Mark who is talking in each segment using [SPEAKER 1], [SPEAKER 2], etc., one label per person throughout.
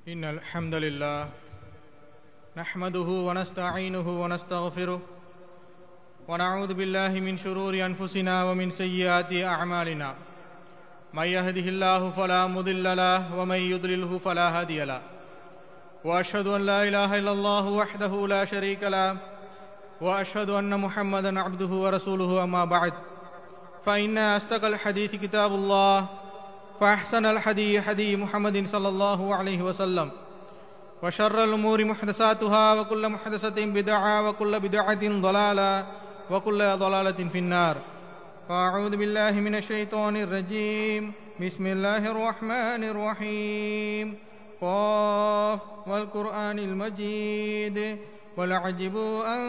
[SPEAKER 1] إن الحمد لله نحمده ونستعينه ونستغفره ونعوذ بالله من شرور أنفسنا ومن سيئات أعمالنا من يهده الله فلا مضل له ومن يضلله فلا هادي له وأشهد أن لا إله إلا الله وحده لا شريك له وأشهد أن محمدا عبده ورسوله أما بعد فإن أصدق الحديث كتاب الله فأحسن الحديث حديث محمد صلى الله عليه وسلم وشر الأمور محدثاتها وكل محدثة بدعة وكل بدعة ضلالة وكل ضلالة في النار فأعوذ بالله من الشيطان الرجيم بسم الله الرحمن الرحيم قاف والقرآن المجيد ولعجبوا أن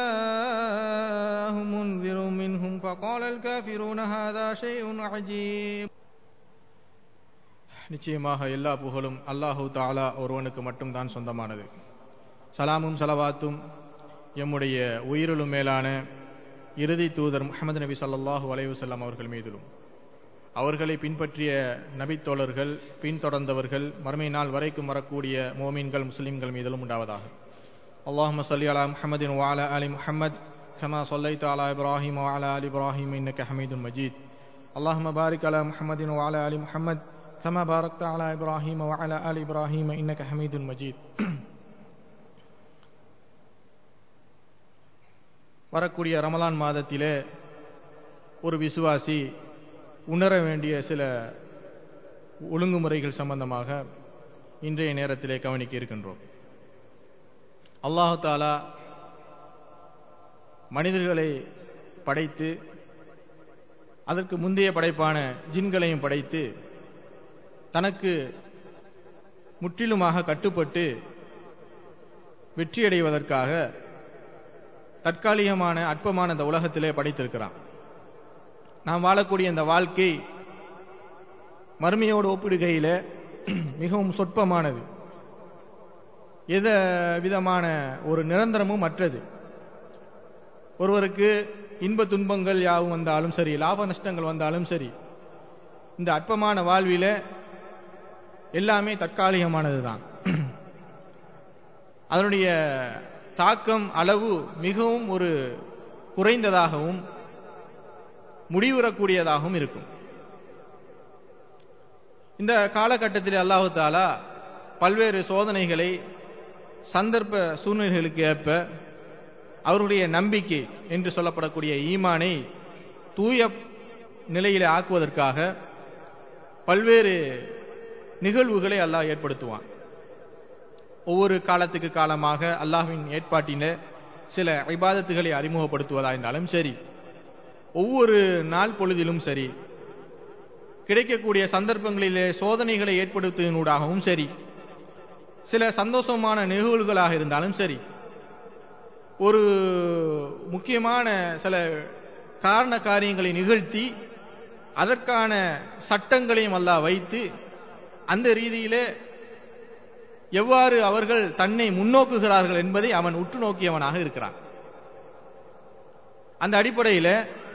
[SPEAKER 1] جاءهم منذر منهم فقال الكافرون هذا شيء عجيب நிச்சயமாக எல்லா புகழும் அல்லாஹு தாலா ஒருவனுக்கு மட்டும்தான் சொந்தமானது சலாமும் சலவாத்தும் எம்முடைய உயிரிலும் மேலான இறுதி தூதர் முகமது நபி ஸல்லல்லாஹு அலைஹி வஸல்லம் அவர்கள் மீதிலும் அவர்களை பின்பற்றிய நபித்தோழர்கள் பின்தொடர்ந்தவர்கள் மறுமை நாள் வரைக்கும் வரக்கூடிய மோமீன்கள் முஸ்லிம்கள் மீதிலும் உண்டாவதாக اللهم صل على محمد وعلى آل محمد كما صليت على إبراهيم وعلى آل إبراهيم إنك حميد مجيد اللهم بارك على محمد وعلى آل محمد كما باركت على إبراهيم وعلى آل إبراهيم إنك حميد مجيد வரக்கூடிய ரமலான் மாதத்திலே ஒரு விசுவாசி உணர வேண்டிய சில ஒழுங்குமுறைகள் சம்பந்தமாக இன்றைய நேரத்திலே கவனிக்க இருக்கின்றோம் அல்லாஹு தாலா மனிதர்களை படைத்து அதற்கு முந்தைய படைப்பான ஜின்களையும் படைத்து தனக்கு முற்றிலுமாக கட்டுப்பட்டு வெற்றியடைவதற்காக தற்காலிகமான அற்பமான இந்த உலகத்திலே படைத்திருக்கிறான் நாம் வாழக்கூடிய இந்த வாழ்க்கை மறுமையோடு ஒப்பிடுகையில் மிகவும் சொற்பமானது எத விதமான ஒரு நிரந்தரமும் அற்றது ஒருவருக்கு இன்ப துன்பங்கள் யாவும் வந்தாலும் சரி லாப நஷ்டங்கள் வந்தாலும் சரி இந்த அற்பமான வாழ்வில எல்லாமே தற்காலிகமானது தான் அதனுடைய தாக்கம் அளவு மிகவும் ஒரு குறைந்ததாகவும் முடிவுறக்கூடியதாகவும் இருக்கும் இந்த காலகட்டத்தில் அல்லாஹு தாலா பல்வேறு சோதனைகளை சந்தர்ப்ப சூழ்நிலைகளுக்கு ஏற்ப அவருடைய நம்பிக்கை என்று சொல்லப்படக்கூடிய ஈமானை தூய நிலையிலே ஆக்குவதற்காக பல்வேறு நிகழ்வுகளை அல்லாஹ் ஏற்படுத்துவான் ஒவ்வொரு காலத்துக்கு காலமாக அல்லாஹ்வின் ஏற்பாட்டின சில ஐபாதத்துகளை அறிமுகப்படுத்துவதா இருந்தாலும் சரி ஒவ்வொரு நாள் பொழுதிலும் சரி கிடைக்கக்கூடிய சந்தர்ப்பங்களிலே சோதனைகளை ஏற்படுத்துவதனூடாகவும் சரி சில சந்தோஷமான நிகழ்வுகளாக இருந்தாலும் சரி ஒரு முக்கியமான சில காரண காரியங்களை நிகழ்த்தி அதற்கான சட்டங்களையும் அல்லாஹ் வைத்து அந்த ரீதியிலே எவ்வாறு அவர்கள் தன்னை முன்னோக்குகிறார்கள் என்பதை அவன் உற்று நோக்கியவனாக இருக்கிறான் அந்த அடிப்படையில்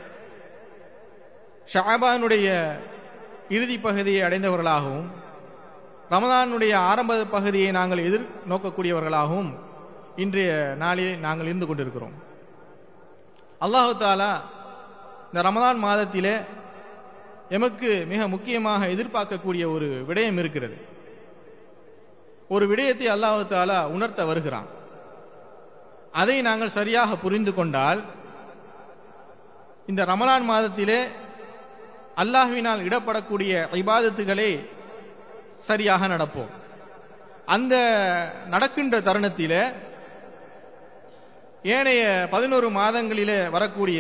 [SPEAKER 1] ஷாபானுடைய இறுதி பகுதியை அடைந்தவர்களாகவும் ரமதானுடைய ஆரம்ப பகுதியை நாங்கள் எதிர் நோக்கக்கூடியவர்களாகவும் இன்றைய நாளில் நாங்கள் இருந்து கொண்டிருக்கிறோம் அல்லாஹு தாலா இந்த ரமதான் மாதத்திலே எமக்கு மிக முக்கியமாக எதிர்பார்க்கக்கூடிய ஒரு விடயம் இருக்கிறது ஒரு விடயத்தை அல்லாஹு தாலா உணர்த்த வருகிறான் அதை நாங்கள் சரியாக புரிந்து கொண்டால் இந்த ரமலான் மாதத்திலே அல்லாஹுவினால் இடப்படக்கூடிய இபாதத்துகளை சரியாக நடப்போம் அந்த நடக்கின்ற தருணத்திலே ஏனைய பதினோரு மாதங்களிலே வரக்கூடிய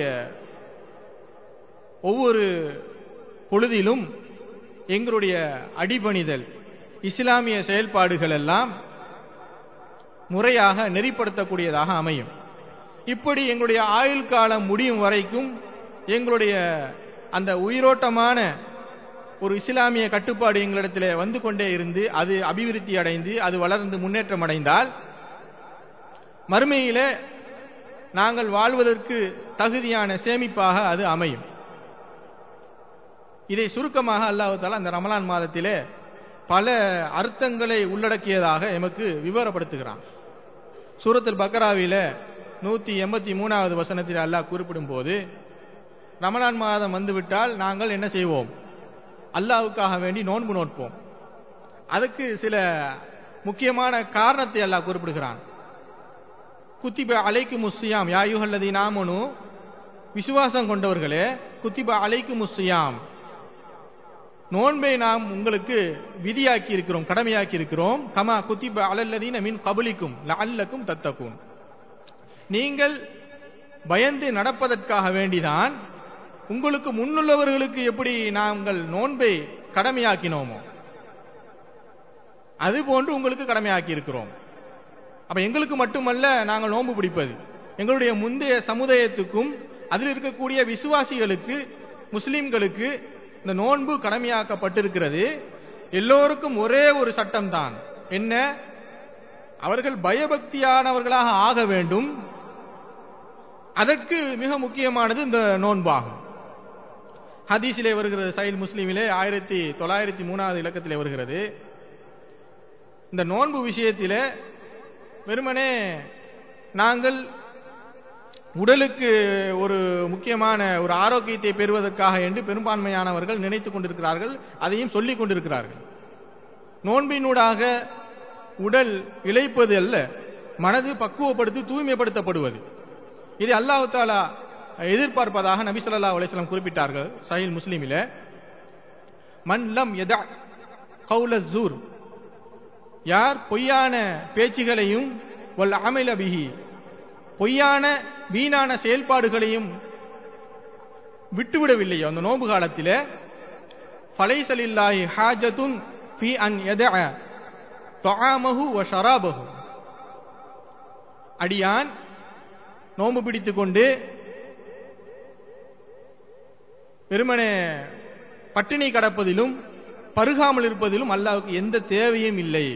[SPEAKER 1] ஒவ்வொரு பொழுதிலும் எங்களுடைய அடிபணிதல் இஸ்லாமிய செயல்பாடுகள் எல்லாம் முறையாக நெறிப்படுத்தக்கூடியதாக அமையும் இப்படி எங்களுடைய ஆயுள் காலம் முடியும் வரைக்கும் எங்களுடைய அந்த உயிரோட்டமான ஒரு இஸ்லாமிய கட்டுப்பாடு எங்களிடத்தில் வந்து கொண்டே இருந்து அது அபிவிருத்தி அடைந்து அது வளர்ந்து முன்னேற்றம் அடைந்தால் மறுமையிலே நாங்கள் வாழ்வதற்கு தகுதியான சேமிப்பாக அது அமையும் இதை சுருக்கமாக அல்லாஹால அந்த ரமலான் மாதத்திலே பல அர்த்தங்களை உள்ளடக்கியதாக எமக்கு விவரப்படுத்துகிறான் சூரத்தில் பக்கராவில நூத்தி எண்பத்தி மூணாவது வசனத்தில் அல்லாஹ் குறிப்பிடும் போது ரமலான் மாதம் வந்துவிட்டால் நாங்கள் என்ன செய்வோம் அல்லாவுக்காக வேண்டி நோன்பு நோட்போம் அதுக்கு சில முக்கியமான காரணத்தை அல்லாஹ் குறிப்பிடுகிறான் குத்திப அலைக்கு முஸ்ஸியாம் யாயுகல்லதி நாமனு விசுவாசம் கொண்டவர்களே குத்திப அலைக்கு முஸ்ஸியாம் நோன்பை நாம் உங்களுக்கு விதியாக்கி இருக்கிறோம் கடமையாக்கி இருக்கிறோம் கமா குத்திப அலல்லதீன மின் கபலிக்கும் லஅல்லக்கும் தத்தக்கும் நீங்கள் பயந்து நடப்பதற்காக வேண்டிதான் உங்களுக்கு முன்னுள்ளவர்களுக்கு எப்படி நாங்கள் நோன்பை கடமையாக்கினோமோ அது போன்று உங்களுக்கு கடமையாக்கி இருக்கிறோம் அப்ப எங்களுக்கு மட்டுமல்ல நாங்கள் நோன்பு பிடிப்பது எங்களுடைய முந்தைய சமுதாயத்துக்கும் அதில் இருக்கக்கூடிய விசுவாசிகளுக்கு முஸ்லிம்களுக்கு இந்த நோன்பு கடமையாக்கப்பட்டிருக்கிறது எல்லோருக்கும் ஒரே ஒரு சட்டம் தான் என்ன அவர்கள் பயபக்தியானவர்களாக ஆக வேண்டும் அதற்கு மிக முக்கியமானது இந்த நோன்பாகும் ஹதீஸிலே வருகிறது சைல் முஸ்லீமிலே ஆயிரத்தி தொள்ளாயிரத்தி மூணாவது இலக்கத்திலே வருகிறது இந்த நோன்பு விஷயத்திலே வெறுமனே நாங்கள் உடலுக்கு ஒரு முக்கியமான ஒரு ஆரோக்கியத்தை பெறுவதற்காக என்று பெரும்பான்மையானவர்கள் நினைத்துக் கொண்டிருக்கிறார்கள் அதையும் சொல்லிக் கொண்டிருக்கிறார்கள் நோன்பினூடாக உடல் இழைப்பது அல்ல மனது பக்குவப்படுத்தி தூய்மைப்படுத்தப்படுவது இது அல்லாஹு தாலா எதிர்பார்ப்பதாக நபி சொல்லா அலிஸ்லாம் குறிப்பிட்டார்கள் சஹில் முஸ்லீமில மன் லம் எதா கவுல ஜூர் யார் பொய்யான பேச்சுகளையும் வல் அமில பிஹி பொய்யான வீணான செயல்பாடுகளையும் விட்டுவிடவில்லையோ அந்த நோன்பு காலத்தில் ஃபலைசலில்லாஹி ஹாஜத்துன் ஃபி அன் எதா தொஆமஹு வ ஷராபஹு அடியான் நோன்பு பிடித்துக் கொண்டு வெறுமனே பட்டினி கடப்பதிலும் பருகாமல் இருப்பதிலும் அல்லாவுக்கு எந்த தேவையும் இல்லை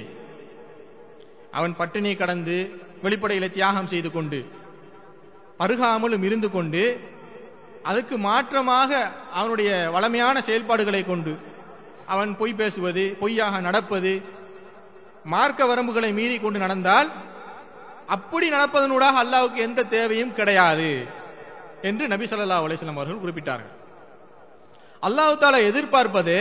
[SPEAKER 1] அவன் பட்டினி கடந்து வெளிப்படையில தியாகம் செய்து கொண்டு பருகாமலும் இருந்து கொண்டு அதுக்கு மாற்றமாக அவனுடைய வளமையான செயல்பாடுகளை கொண்டு அவன் பொய் பேசுவது பொய்யாக நடப்பது மார்க்க வரம்புகளை மீறி கொண்டு நடந்தால் அப்படி நடப்பதனூடாக அல்லாவுக்கு எந்த தேவையும் கிடையாது என்று நபி சொல்லா அலிஸ்லாம் அவர்கள் குறிப்பிட்டார்கள் அல்லாஹு தாலா எதிர்பார்ப்பது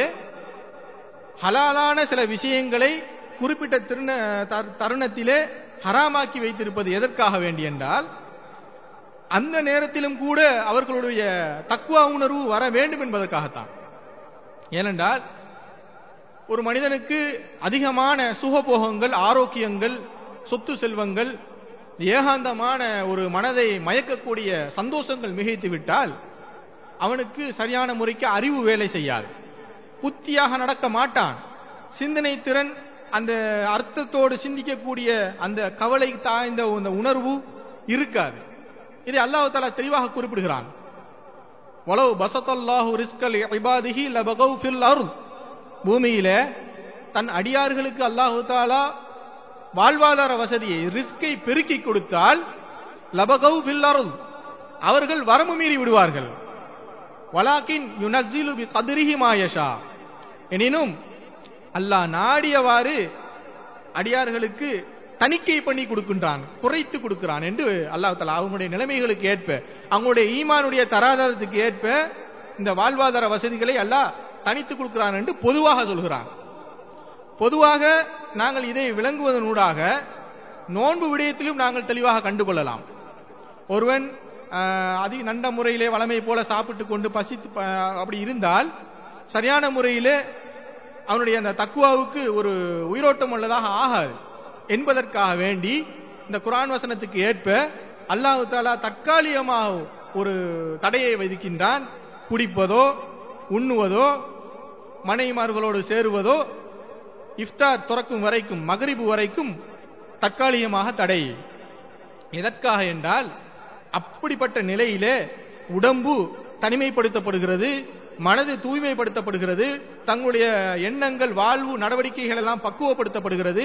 [SPEAKER 1] ஹலாலான சில விஷயங்களை குறிப்பிட்ட திருண தருணத்திலே ஹராமாக்கி வைத்திருப்பது எதற்காக வேண்டி என்றால் அந்த நேரத்திலும் கூட அவர்களுடைய தக்குவா உணர்வு வர வேண்டும் என்பதற்காகத்தான் ஏனென்றால் ஒரு மனிதனுக்கு அதிகமான சுகபோகங்கள் ஆரோக்கியங்கள் சொத்து செல்வங்கள் ஏகாந்தமான ஒரு மனதை மயக்கக்கூடிய சந்தோஷங்கள் மிகைத்து விட்டால் அவனுக்கு சரியான முறைக்கு அறிவு வேலை செய்யாது புத்தியாக நடக்க மாட்டான் சிந்தனை திறன் அந்த அர்த்தத்தோடு சிந்திக்கக்கூடிய அந்த கவலை தாய்ந்த அந்த உணர்வு இருக்காது இதை அல்லாஹு தாலா தெளிவாக குறிப்பிடுகிறான் வலவு பசத்தல்லாஹு ரிஸ்கல் இபாதிஹி லபகவ் ஃபில் அருள் பூமியில தன் அடியார்களுக்கு அல்லாஹு தாலா வாழ்வாதார வசதியை ரிஸ்கை பெருக்கி கொடுத்தால் லபகவ் ஃபில் அருள் அவர்கள் வரம்பு மீறி விடுவார்கள் வலாக்கின் யுனஸ்ஸிலு பி கதிரிஹி மாயஷா எனினும் அல்லாஹ் நாடியவாறு அடியார்களுக்கு தணிக்கை பண்ணி கொடுக்கின்றான் குறைத்து கொடுக்கிறான் என்று அல்லாஹ் தலா அவங்களுடைய நிலைமைகளுக்கு ஏற்ப அவங்களுடைய ஈமானுடைய தராதரத்துக்கு ஏற்ப இந்த வாழ்வாதார வசதிகளை அல்லாஹ் தனித்து கொடுக்கிறான் என்று பொதுவாக சொல்கிறான் பொதுவாக நாங்கள் இதை விளங்குவதனூடாக நோன்பு விடயத்திலும் நாங்கள் தெளிவாக கண்டுகொள்ளலாம் ஒருவன் அதிக நண்ட முறையிலே வளமை போல சாப்பிட்டு கொண்டு பசித்து அப்படி இருந்தால் சரியான முறையிலே அவனுடைய அந்த தக்குவாவுக்கு ஒரு உயிரோட்டம் உள்ளதாக ஆகாது என்பதற்காக வேண்டி இந்த குரான் வசனத்துக்கு ஏற்ப அல்லாஹு தாலா தற்காலிகமாக ஒரு தடையை விதிக்கின்றான் குடிப்பதோ உண்ணுவதோ மனைமார்களோடு சேருவதோ இஃப்தார் துறக்கும் வரைக்கும் மகரிபு வரைக்கும் தற்காலிகமாக தடை எதற்காக என்றால் அப்படிப்பட்ட நிலையிலே உடம்பு தனிமைப்படுத்தப்படுகிறது மனது தூய்மைப்படுத்தப்படுகிறது தங்களுடைய எண்ணங்கள் வாழ்வு நடவடிக்கைகள் எல்லாம் பக்குவப்படுத்தப்படுகிறது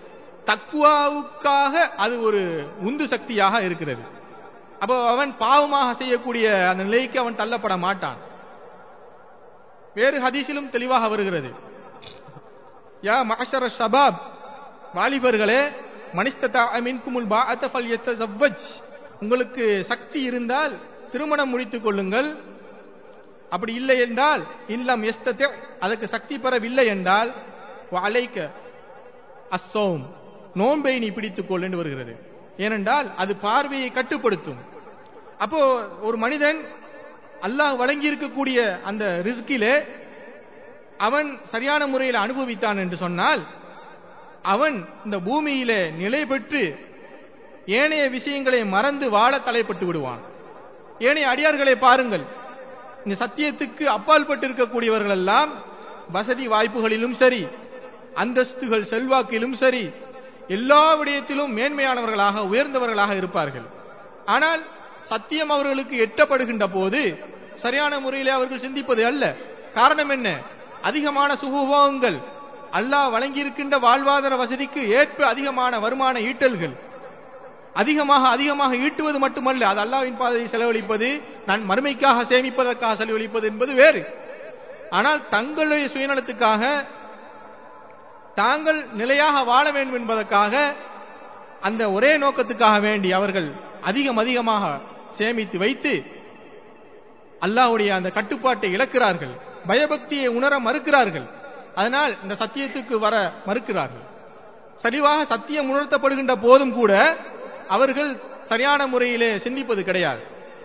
[SPEAKER 1] தக்குவாவுக்காக அது ஒரு உந்து சக்தியாக இருக்கிறது அப்போ அவன் பாவமாக செய்யக்கூடிய அந்த நிலைக்கு அவன் தள்ளப்பட மாட்டான் வேறு ஹதீஸிலும் தெளிவாக வருகிறது யா மஅஷர ஷபாப் வாலிபர்களே மனிஸ்ததா மின்குமுல் பாஅத ஃபல்யத்தஸவ்வஜ் உங்களுக்கு சக்தி இருந்தால் திருமணம் முடித்துக் கொள்ளுங்கள் அப்படி இல்லை என்றால் இல்லம் எஸ்தத்தை அதற்கு சக்தி பெறவில்லை என்றால் அலைக்க அஸ்ஸோம் நோன்பை நீ பிடித்துக் கொள் என்று வருகிறது ஏனென்றால் அது பார்வையை கட்டுப்படுத்தும் அப்போ ஒரு மனிதன் அல்லாஹ் வழங்கி இருக்கக்கூடிய அந்த ரிஸ்கிலே அவன் சரியான முறையில் அனுபவித்தான் என்று சொன்னால் அவன் இந்த பூமியிலே நிலை பெற்று ஏனைய விஷயங்களை மறந்து வாழ தலைப்பட்டு விடுவான் ஏனைய அடியார்களை பாருங்கள் இந்த சத்தியத்துக்கு அப்பால் பட்டு இருக்கக்கூடியவர்கள் எல்லாம் வசதி வாய்ப்புகளிலும் சரி அந்தஸ்துகள் செல்வாக்கிலும் சரி எல்லா விடயத்திலும் மேன்மையானவர்களாக உயர்ந்தவர்களாக இருப்பார்கள் ஆனால் சத்தியம் அவர்களுக்கு எட்டப்படுகின்ற போது சரியான முறையிலே அவர்கள் சிந்திப்பது அல்ல காரணம் என்ன அதிகமான சுகபோகங்கள் அல்லாஹ் வழங்கியிருக்கின்ற வாழ்வாதார வசதிக்கு ஏற்ப அதிகமான வருமான ஈட்டல்கள் அதிகமாக அதிகமாக ஈட்டுவது மட்டுமல்ல அது அல்லாவின் பாதையை செலவழிப்பது நான் மறுமைக்காக சேமிப்பதற்காக செலவழிப்பது என்பது வேறு ஆனால் தங்களுடைய சுயநலத்துக்காக தாங்கள் நிலையாக வாழ வேண்டும் என்பதற்காக அந்த ஒரே நோக்கத்துக்காக வேண்டி அவர்கள் அதிகம் அதிகமாக சேமித்து வைத்து அல்லாஹ்வுடைய அந்த கட்டுப்பாட்டை இழக்கிறார்கள் பயபக்தியை உணர மறுக்கிறார்கள் அதனால் இந்த சத்தியத்துக்கு வர மறுக்கிறார்கள் சரிவாக சத்தியம் உணர்த்தப்படுகின்ற போதும் கூட அவர்கள் சரியான முறையிலே சிந்திப்பது கிடையாது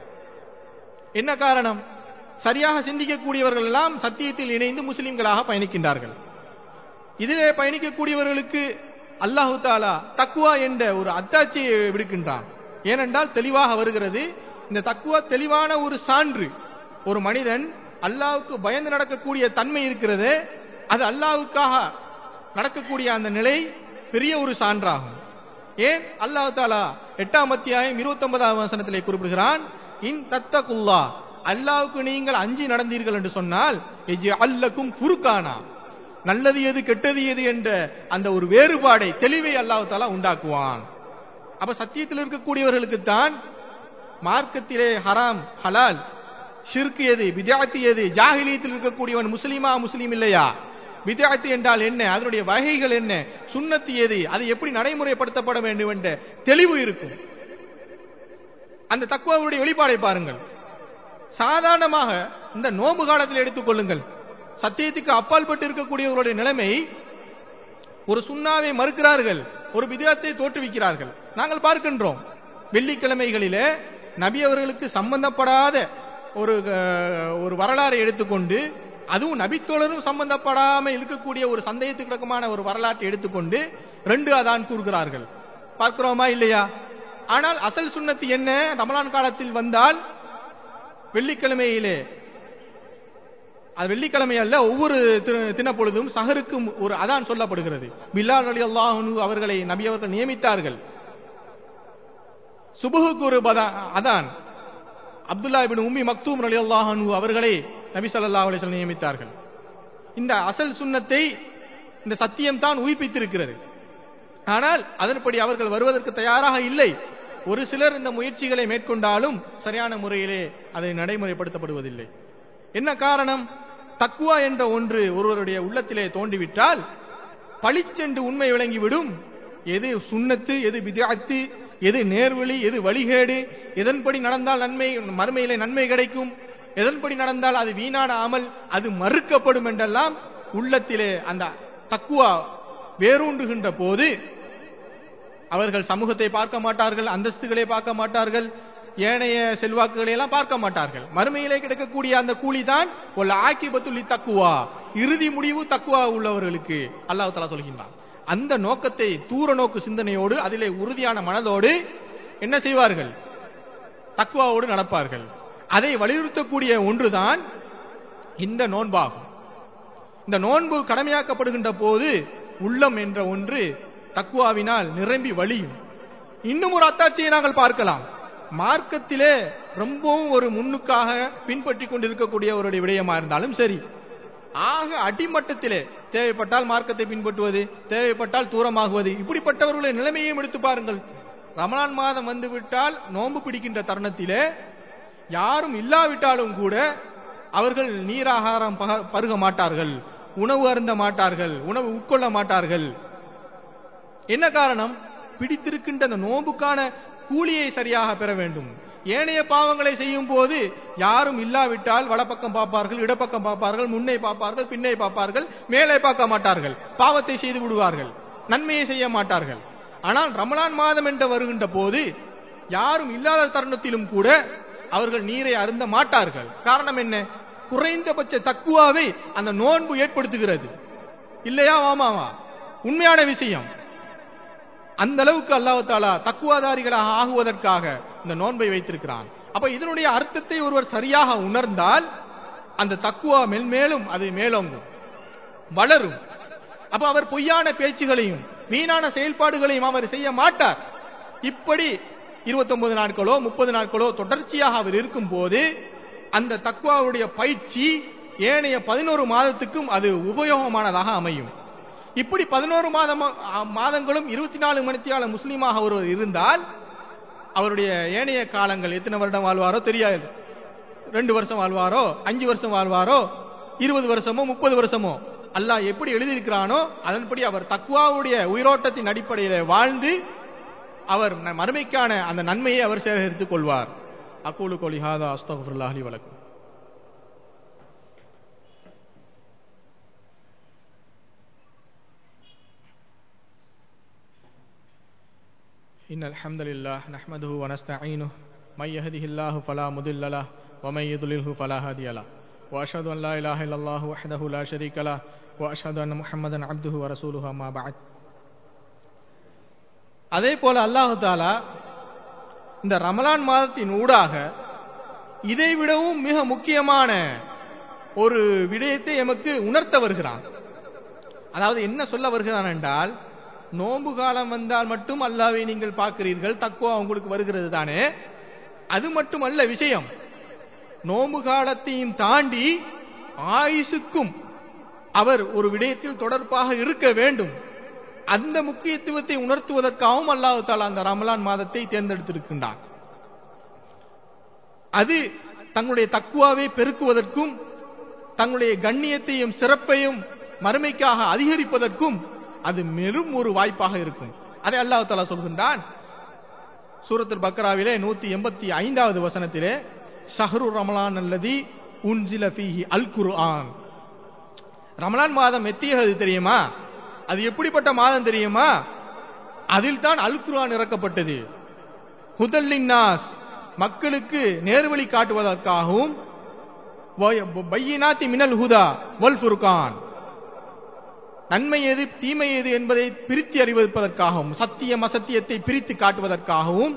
[SPEAKER 1] என்ன காரணம் சரியாக சிந்திக்கக்கூடியவர்கள் எல்லாம் சத்தியத்தில் இணைந்து முஸ்லிம்களாக பயணிக்கின்றார்கள் இதிலே பயணிக்கக்கூடியவர்களுக்கு அல்லாஹு தாலா தக்குவா என்ற ஒரு அத்தாட்சியை விடுக்கின்றான் ஏனென்றால் தெளிவாக வருகிறது இந்த தக்குவா தெளிவான ஒரு சான்று ஒரு மனிதன் அல்லாவுக்கு பயந்து நடக்கக்கூடிய தன்மை இருக்கிறது அது அல்லாவுக்காக நடக்கக்கூடிய அந்த நிலை பெரிய ஒரு சான்றாகும் ஏன் அல்லாஹ் தாலா எட்டாம் அத்தியாயம் இருபத்தி ஒன்பதாம் வசனத்திலே குறிப்பிடுகிறான் இன் தத்தகுல்லா அல்லாவுக்கு நீங்கள் அஞ்சி நடந்தீர்கள் என்று சொன்னால் அல்லக்கும் புருக்கானா நல்லது எது கெட்டது எது என்ற அந்த ஒரு வேறுபாடை தெளிவை அல்லாஹ் தாலா உண்டாக்குவான் அப்ப சத்தியத்தில் இருக்கக்கூடியவர்களுக்கு தான் மார்க்கத்திலே ஹராம் ஹலால் ஷிர்க் எது வித்யாத்தி எது ஜாகிலியத்தில் இருக்கக்கூடியவன் முஸ்லீமா முஸ்லீம் இல்லையா வித்யாத்தி என்றால் என்ன அதனுடைய வகைகள் என்ன சுண்ணத்து எது அது எப்படி நடைமுறைப்படுத்தப்பட வேண்டும் என்ற தெளிவு இருக்கும் அந்த தக்குவாவுடைய வெளிப்பாடை பாருங்கள் சாதாரணமாக இந்த நோம்பு காலத்தில் எடுத்துக் கொள்ளுங்கள் சத்தியத்துக்கு அப்பால் பட்டு இருக்கக்கூடியவர்களுடைய நிலைமை ஒரு சுண்ணாவை மறுக்கிறார்கள் ஒரு விதத்தை தோற்றுவிக்கிறார்கள் நாங்கள் பார்க்கின்றோம் வெள்ளிக்கிழமைகளிலே நபி அவர்களுக்கு சம்பந்தப்படாத ஒரு ஒரு வரலாறை எடுத்துக்கொண்டு அதுவும் நபித்தோழரும் சம்பந்தப்படாமல் இருக்கக்கூடிய ஒரு சந்தேகத்துக்கு கிடக்கமான ஒரு வரலாற்றை எடுத்துக்கொண்டு ரெண்டு அதான் கூறுகிறார்கள் பார்க்கிறோமா இல்லையா ஆனால் அசல் சுண்ணத்து என்ன ரமலான் காலத்தில் வந்தால் வெள்ளிக்கிழமையிலே அது வெள்ளிக்கிழமை அல்ல ஒவ்வொரு தினப்பொழுதும் சஹருக்கும் ஒரு அதான் சொல்லப்படுகிறது பில்லால் அலி அல்லாஹனு அவர்களை நபி அவர்கள் நியமித்தார்கள் சுபுகுக்கு ஒரு அதான் அப்துல்லா பின் உம்மி மக்தூம் அலி அல்லாஹனு அவர்களை நபி சல்லா அலிஸ்வல் நியமித்தார்கள் இந்த அசல் சுண்ணத்தை இந்த சத்தியம் தான் உயிர்ப்பித்திருக்கிறது ஆனால் அதன்படி அவர்கள் வருவதற்கு தயாராக இல்லை ஒரு சிலர் இந்த முயற்சிகளை மேற்கொண்டாலும் சரியான முறையிலே அதை நடைமுறைப்படுத்தப்படுவதில்லை என்ன காரணம் தக்குவா என்ற ஒன்று ஒருவருடைய உள்ளத்திலே தோண்டிவிட்டால் பளிச்சென்று உண்மை விளங்கிவிடும் எது சுண்ணத்து எது விதாத்து எது நேர்வழி எது வழிகேடு எதன்படி நடந்தால் நன்மை மறுமையிலே நன்மை கிடைக்கும் எதன்படி நடந்தால் அது வீணான அமல் அது மறுக்கப்படும் என்றெல்லாம் உள்ளத்திலே அந்த தக்குவா வேரூண்டுகின்ற போது அவர்கள் சமூகத்தை பார்க்க மாட்டார்கள் அந்தஸ்துகளை பார்க்க மாட்டார்கள் ஏனைய செல்வாக்குகளை எல்லாம் பார்க்க மாட்டார்கள் மறுமையிலே கிடைக்கக்கூடிய அந்த கூலி தான் ஒரு ஆக்கிபத்துள்ளி தக்குவா இறுதி முடிவு தக்குவா உள்ளவர்களுக்கு அல்லாஹ் தலா சொல்கின்றான் அந்த நோக்கத்தை தூர நோக்கு சிந்தனையோடு அதிலே உறுதியான மனதோடு என்ன செய்வார்கள் தக்குவாவோடு நடப்பார்கள் அதை வலியுறுத்தக்கூடிய ஒன்றுதான் இந்த நோன்பாகும் இந்த நோன்பு கடமையாக்கப்படுகின்ற போது உள்ளம் என்ற ஒன்று தக்குவாவினால் நிரம்பி வழியும் இன்னும் ஒரு அத்தாட்சியை நாங்கள் பார்க்கலாம் மார்க்கத்திலே ரொம்பவும் ஒரு முன்னுக்காக பின்பற்றி கொண்டிருக்கக்கூடியவருடைய விடயமா இருந்தாலும் சரி ஆக அடிமட்டத்திலே தேவைப்பட்டால் மார்க்கத்தை பின்பற்றுவது தேவைப்பட்டால் தூரமாகுவது இப்படிப்பட்டவர்களுடைய நிலைமையும் எடுத்து பாருங்கள் ரமலான் மாதம் வந்துவிட்டால் நோன்பு பிடிக்கின்ற தருணத்திலே யாரும் இல்லாவிட்டாலும் கூட அவர்கள் நீராகாரம் பருக மாட்டார்கள் உணவு அருந்த மாட்டார்கள் உணவு உட்கொள்ள மாட்டார்கள் என்ன காரணம் பிடித்திருக்கின்ற அந்த நோன்புக்கான கூலியை சரியாக பெற வேண்டும் ஏனைய பாவங்களை செய்யும் போது யாரும் இல்லாவிட்டால் வலப்பக்கம் பார்ப்பார்கள் இடப்பக்கம் பார்ப்பார்கள் முன்னே பார்ப்பார்கள் பின்னே பார்ப்பார்கள் மேலே பார்க்க மாட்டார்கள் பாவத்தை செய்து விடுவார்கள் நன்மையை செய்ய மாட்டார்கள் ஆனால் ரமலான் மாதம் என்று வருகின்ற போது யாரும் இல்லாத தருணத்திலும் கூட அவர்கள் நீரை அருந்த மாட்டார்கள் காரணம் என்ன குறைந்தபட்ச தக்குவாவை அந்த நோன்பு ஏற்படுத்துகிறது இல்லையா ஆமாவா உண்மையான விஷயம் அந்த அளவுக்கு அல்லாஹ் தாலா தக்குவாதாரிகளாக ஆகுவதற்காக இந்த நோன்பை வைத்திருக்கிறான் அப்ப இதனுடைய அர்த்தத்தை ஒருவர் சரியாக உணர்ந்தால் அந்த தக்குவா மென்மேலும் அது மேலோங்கும் வளரும் அப்ப அவர் பொய்யான பேச்சுகளையும் வீணான செயல்பாடுகளையும் அவர் செய்ய மாட்டார் இப்படி 29 நாட்களோ முப்பது நாட்களோ தொடர்ச்சியாக அவர் இருக்கும் போது அந்த தக்குவாவுடைய பயிற்சி ஏனைய பதினோரு மாதத்துக்கும் அது உபயோகமானதாக அமையும் இப்படி பதினோரு மாதம் மாதங்களும் இருபத்தி நாலு மணித்தியால முஸ்லீமாக ஒருவர் இருந்தால் அவருடைய ஏனைய காலங்கள் எத்தனை வருடம் வாழ்வாரோ தெரியாது ரெண்டு வருஷம் வாழ்வாரோ அஞ்சு வருஷம் வாழ்வாரோ இருபது வருஷமோ முப்பது வருஷமோ அல்லாஹ் எப்படி எழுதியிருக்கிறானோ அதன்படி அவர் தக்குவாவுடைய உயிரோட்டத்தின் அடிப்படையில் வாழ்ந்து அவர் ந- மறுமைக்கான அந்த நன்மையை அவர் சேகரித்துக் கொள்வார் அக்கூலு கோலி ஹாதா அஸ்தகுல்லாஹி வலக்கும் إن الحمد لله نحمده ونستعينه من يهده الله فلا مضل له ومن يضلله فلا هادي له وأشهد أن لا إله إلا الله وحده لا شريك له وأشهد أن محمدا عبده ورسوله أما بعد அதே போல அல்லாஹு தாலா இந்த ரமலான் மாதத்தின் ஊடாக இதை விடவும் மிக முக்கியமான ஒரு விடயத்தை எமக்கு உணர்த்த வருகிறான் அதாவது என்ன சொல்ல வருகிறான் என்றால் நோன்பு காலம் வந்தால் மட்டும் அல்லாவை நீங்கள் பார்க்கிறீர்கள் தக்குவா உங்களுக்கு வருகிறது தானே அது மட்டுமல்ல விஷயம் நோன்பு காலத்தையும் தாண்டி ஆயுசுக்கும் அவர் ஒரு விடயத்தில் தொடர்பாக இருக்க வேண்டும் அந்த முக்கியத்துவத்தை உணர்த்துவதற்காகவும் அல்லாஹ் தாலா அந்த ரமலான் மாதத்தை தேர்ந்தெடுத்திருக்கின்றான் அது தங்களுடைய தக்குவாவை பெருக்குவதற்கும் தங்களுடைய கண்ணியத்தையும் சிறப்பையும் மறுமைக்காக அதிகரிப்பதற்கும் அது மெரும் ஒரு வாய்ப்பாக இருக்கும் அதை அல்லாஹ் தாலா சொல்கின்றான் சூரத்துல் பக்ராவிலே நூத்தி எண்பத்தி ஐந்தாவது வசனத்திலே ஷஹரு ரமலான் அல்லதி உன்சில ஃபீஹி அல் குர்ஆன் ரமலான் மாதம் எத்தியது தெரியுமா அது எப்படிப்பட்ட மாதம் தெரியுமா அதில் தான் அல் குர்ஆன் இறக்கப்பட்டது ஹுதல்லின்னாஸ் மக்களுக்கு நேர்வழி காட்டுவதற்காகவும் பையினாத்தி மினல் ஹுதா வல் ஃபுர்கான் நன்மை எது தீமை எது என்பதை பிரித்து அறிவிப்பதற்காகவும் சத்தியம் அசத்தியத்தை பிரித்து காட்டுவதற்காகவும்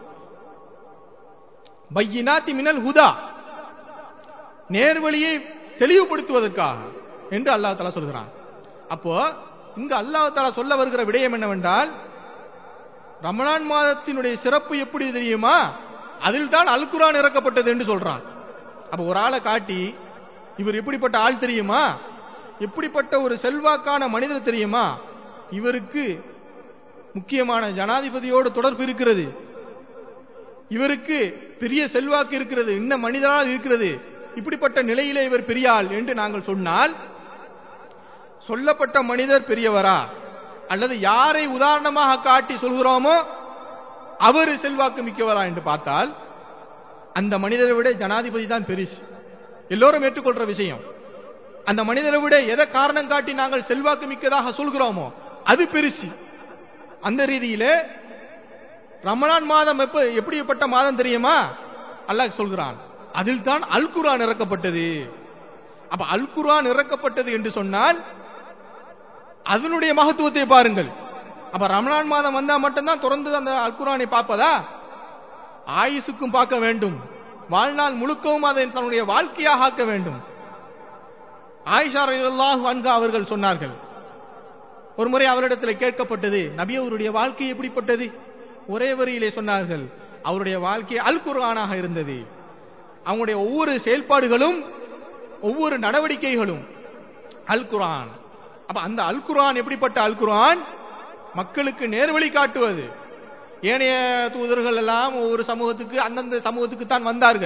[SPEAKER 1] பையினாத்தி மினல் ஹுதா நேர்வழியை தெளிவுபடுத்துவதற்காக என்று அல்லாஹ் தலா சொல்கிறான் அப்போ இங்க அல்லாஹ் தலா சொல்ல வருகிற விடயம் என்னவென்றால் ரமலான் மாதத்தினுடைய சிறப்பு எப்படி தெரியுமா அதில் தான் அல் குர்ஆன் இறக்கப்பட்டது என்று சொல்றான் அப்ப ஒரு ஆளை காட்டி இவர் எப்படிப்பட்ட ஆள் தெரியுமா எப்படிப்பட்ட ஒரு செல்வாக்கான மனிதர் தெரியுமா இவருக்கு முக்கியமான ஜனாதிபதியோடு தொடர்பு இருக்கிறது இவருக்கு பெரிய செல்வாக்கு இருக்கிறது இன்ன மனிதனால் இருக்கிறது இப்படிப்பட்ட நிலையிலே இவர் பெரிய ஆள் என்று நாங்கள் சொன்னால் சொல்லப்பட்ட மனிதர் பெரியவரா அல்லது யாரை உதாரணமாக காட்டி சொல்கிறோமோ அவர் செல்வாக்கு மிக்கவரா என்று பார்த்தால் அந்த மனிதரை விட ஜனாதிபதி தான் பெருசு எல்லோரும் ஏற்றுக்கொள்ற விஷயம் அந்த மனிதரை விட எதை காரணம் காட்டி நாங்கள் செல்வாக்கு மிக்கதாக சொல்கிறோமோ அது பெருசு அந்த ரீதியிலே ரமலான் மாதம் எப்ப எப்படிப்பட்ட மாதம் தெரியுமா அல்லாஹ் சொல்கிறான் அதில் தான் அல் குர்ஆன் இறக்கப்பட்டது அப்ப அல் குர்ஆன் இறக்கப்பட்டது என்று சொன்னால் அதனுடைய மகத்துவத்தை பாருங்கள் அப்ப ரமலான் மாதம் வந்தா மட்டும்தான் தொடர்ந்து அந்த அல் குர்ஆனை பார்ப்பதா ஆயுசுக்கும் பார்க்க வேண்டும் வாழ்நாள் முழுக்கவும் அதை தன்னுடைய வாழ்க்கையாக ஆக்க வேண்டும் ஆயிஷா ரலியல்லாஹு அன்ஹா அவர்கள் சொன்னார்கள் ஒரு முறை அவரிடத்தில் கேட்கப்பட்டது நபி அவருடைய வாழ்க்கை எப்படிப்பட்டது ஒரே வரியிலே சொன்னார்கள் அவருடைய வாழ்க்கை அல் குர்ஆனாக இருந்தது அவங்களுடைய ஒவ்வொரு செயல்பாடுகளும் ஒவ்வொரு நடவடிக்கைகளும் அல் குர்ஆன் அப்ப அந்த அல் குர்ஆன் எப்படிப்பட்ட அல் குர்ஆன் மக்களுக்கு நேர்வழி காட்டுவது ஏனைய தூதர்கள் எல்லாம் ஒவ்வொரு சமூகத்துக்கு அந்தந்த சமூகத்துக்கு தான் வந்தார்கள்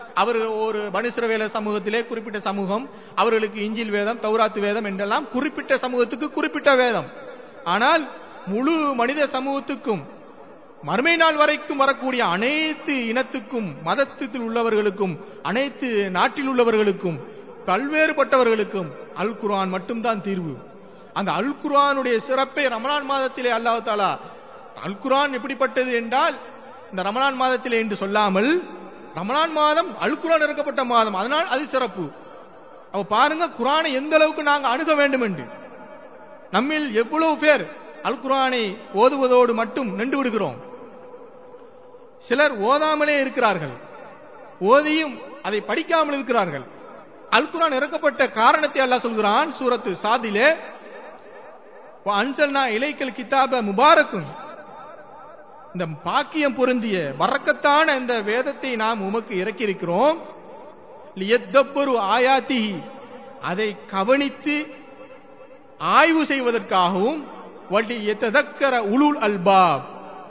[SPEAKER 1] அவர்கள் ஒரு பனிசிரவேல சமூகத்திலே குறிப்பிட்ட சமூகம் அவர்களுக்கு இஞ்சில் வேதம் தௌராத்து வேதம் என்றெல்லாம் குறிப்பிட்ட சமூகத்துக்கு குறிப்பிட்ட வேதம் ஆனால் முழு மனித சமூகத்துக்கும் மறுமை நாள் வரைக்கும் வரக்கூடிய அனைத்து இனத்துக்கும் மதத்தில் உள்ளவர்களுக்கும் அனைத்து நாட்டில் உள்ளவர்களுக்கும் பல்வேறுபட்டவர்களுக்கும் அல் குர்ஆன் மட்டும்தான் தீர்வு அந்த அல் குர்ஆனுடைய சிறப்பை ரமலான் மாதத்திலே அல்லாஹ் தாலா அல் குர்ஆன் எப்படிப்பட்டது என்றால் இந்த ரமலான் மாதத்திலே என்று சொல்லாமல் ரமலான் மாதம் அல் குர்ஆன் இறக்கப்பட்ட மாதம் அதனால் அது சிறப்பு அப்ப பாருங்க குர்ஆனை எந்த அளவுக்கு நாங்க அணுக வேண்டும் என்று நம்மில் எவ்வளவு பேர் அல் குர்ஆனை ஓதுவதோடு மட்டும் நின்று விடுகிறோம் சிலர் ஓதாமலே இருக்கிறார்கள் ஓதியும் அதை படிக்காமல் இருக்கிறார்கள் அல் குர்ஆன் இறக்கப்பட்ட காரணத்தை அல்லாஹ் சொல்கிறான் சூரத்து சாதிலே அன்சல்னா இலைக்கல் கிதாப முபாரக்கும் இந்த பாக்கியம் பொருந்திய வரக்கத்தான இந்த வேதத்தை நாம் உமக்கு இறக்கி இருக்கிறோம் லியத்தப்பரு ஆயாத்தி அதை கவனித்து ஆய்வு செய்வதற்காகவும் வட்டி எத்ததக்கர உளுல் அல்பாப்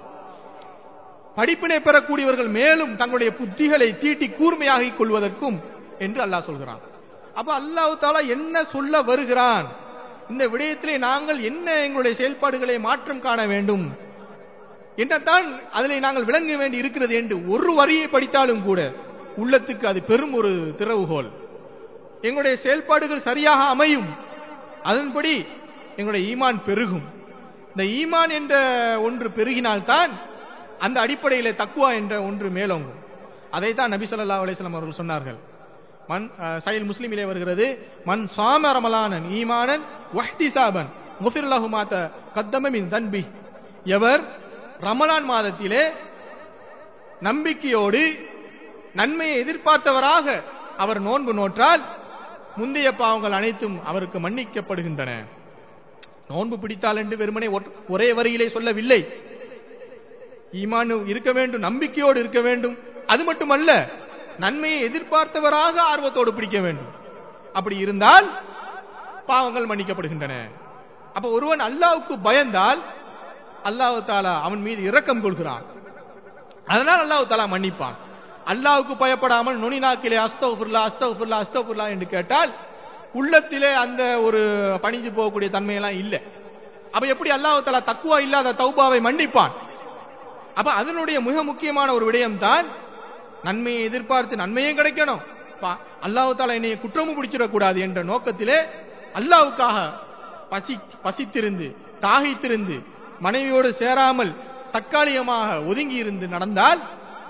[SPEAKER 1] படிப்பினை பெறக்கூடியவர்கள் மேலும் தங்களுடைய புத்திகளை தீட்டி கூர்மையாகிக் கொள்வதற்கும் என்று அல்லாஹ் சொல்கிறான் அப்ப அல்லாஹ் தாலா என்ன சொல்ல வருகிறான் இந்த விடயத்திலே நாங்கள் என்ன எங்களுடைய செயல்பாடுகளை மாற்றம் காண வேண்டும் என்னத்தான் அதில் நாங்கள் விளங்க வேண்டி இருக்கிறது என்று ஒரு வரியை படித்தாலும் கூட உள்ளத்துக்கு அது பெரும் ஒரு திறவுகோல் எங்களுடைய செயல்பாடுகள் சரியாக அமையும் அதன்படி எங்களுடைய ஈமான் பெருகும் இந்த ஈமான் என்ற ஒன்று பெருகினால்தான் அந்த அடிப்படையிலே தக்குவா என்ற ஒன்று மேலோங்கும் அதைத்தான் நபி ஸல்லல்லாஹு அலைஹி வஸல்லம் அவர்கள் சொன்னார்கள் மன் சைல் முஸ்லிமிலே வருகிறது மன் சாம ரமலானன் ஈமானன் வஹ்திசாபன் முஃபிர் லஹு மாத கத்தம மின் தன்பி எவர் ரமலான் மாதத்திலே நம்பிக்கையோடு நன்மையை எதிர்பார்த்தவராக அவர் நோன்பு நோற்றால் முந்தைய பாவங்கள் அனைத்தும் அவருக்கு மன்னிக்கப்படுகின்றன நோன்பு பிடித்தால் என்று வெறுமனே ஒரே வரியிலே சொல்லவில்லை ஈமான் இருக்க வேண்டும் நம்பிக்கையோடு இருக்க வேண்டும் அது மட்டுமல்ல நன்மையை எதிர்பார்த்தவராக ஆர்வத்தோடு பிடிக்க வேண்டும் அப்படி இருந்தால் பாவங்கள் மன்னிக்கப்படுகின்றன அப்ப ஒருவன் அல்லாவுக்கு பயந்தால் அல்லாஹு தாலா அவன் மீது இரக்கம் கொள்கிறான் அதனால் அல்லாஹு தாலா மன்னிப்பான் அல்லாவுக்கு பயப்படாமல் நுனி நாக்கிலே அஸ்தகுல்லா அஸ்தகுல்லா அஸ்தகுல்லா என்று கேட்டால் உள்ளத்திலே அந்த ஒரு பணிஞ்சு போகக்கூடிய தன்மையெல்லாம் இல்லை அப்ப எப்படி அல்லாஹு தாலா தக்குவா இல்லாத தௌபாவை மன்னிப்பான் அப்ப அதனுடைய மிக முக்கியமான ஒரு விடயம் தான் நன்மையை எதிர்பார்த்து நன்மையும் கிடைக்கணும் அல்லாஹு தாலா என்னைய குற்றமும் பிடிச்சிடக்கூடாது என்ற நோக்கத்திலே அல்லாவுக்காக பசி பசித்திருந்து தாகித்திருந்து மனைவியோடு சேராமல் தற்காலிகமாக ஒதுங்கி இருந்து நடந்தால்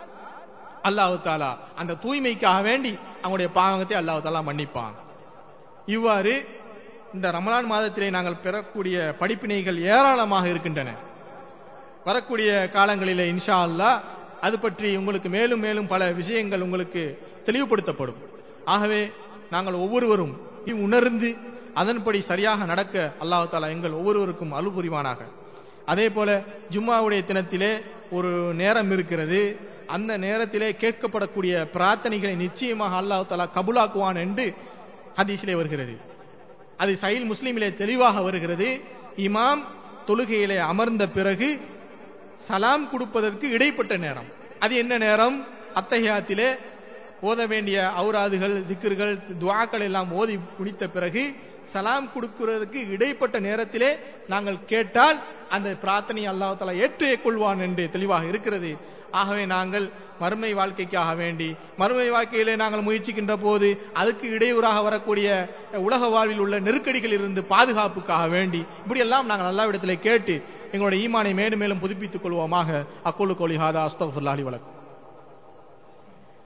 [SPEAKER 1] அல்லாஹு தாலா அந்த தூய்மைக்காக வேண்டி அவங்களுடைய பாவகத்தை அல்லாஹு தாலா மன்னிப்பான் இவ்வாறு இந்த ரமலான் மாதத்திலே நாங்கள் பெறக்கூடிய படிப்பினைகள் ஏராளமாக இருக்கின்றன வரக்கூடிய காலங்களிலே இன்ஷா அல்லா அது பற்றி உங்களுக்கு மேலும் மேலும் பல விஷயங்கள் உங்களுக்கு தெளிவுபடுத்தப்படும் ஆகவே நாங்கள் ஒவ்வொருவரும் உணர்ந்து அதன்படி சரியாக நடக்க அல்லாஹு தாலா எங்கள் ஒவ்வொருவருக்கும் அருள் புரிவானாக அதே போல ஜும்மாவுடைய தினத்திலே ஒரு நேரம் இருக்கிறது அந்த நேரத்திலே கேட்கப்படக்கூடிய பிரார்த்தனைகளை நிச்சயமாக அல்லாஹு தாலா கபுலாக்குவான் என்று ஹதீஸிலே வருகிறது அது சயில் முஸ்லீமிலே தெளிவாக வருகிறது இமாம் தொழுகையிலே அமர்ந்த பிறகு சலாம் கொடுப்பதற்கு இடைப்பட்ட நேரம் அது என்ன நேரம் அத்தகையாத்திலே ஓத வேண்டிய ஔராதுகள் திக்கர்கள் துவாக்கள் எல்லாம் ஓதி முடித்த பிறகு சலாம் கொடுக்கிறதுக்கு இடைப்பட்ட நேரத்திலே நாங்கள் கேட்டால் அந்த பிரார்த்தனை அல்லாஹ் தலா ஏற்றே கொள்வான் என்று தெளிவாக இருக்கிறது ஆகவே நாங்கள் மறுமை வாழ்க்கைக்காக வேண்டி மறுமை வாழ்க்கையிலே நாங்கள் முயற்சிக்கின்ற போது அதுக்கு இடையூறாக வரக்கூடிய உலக வாழ்வில் உள்ள நெருக்கடிகள் இருந்து பாதுகாப்புக்காக வேண்டி இப்படியெல்லாம் நாங்கள் எல்லா இடத்திலே கேட்டு எங்களுடைய ஈமானை மேலும் மேலும் புதுப்பித்துக் கொள்வோமாக அக்கோலு கோலி ஹாதா அஸ்தகுல்லாஹி வழக்கம்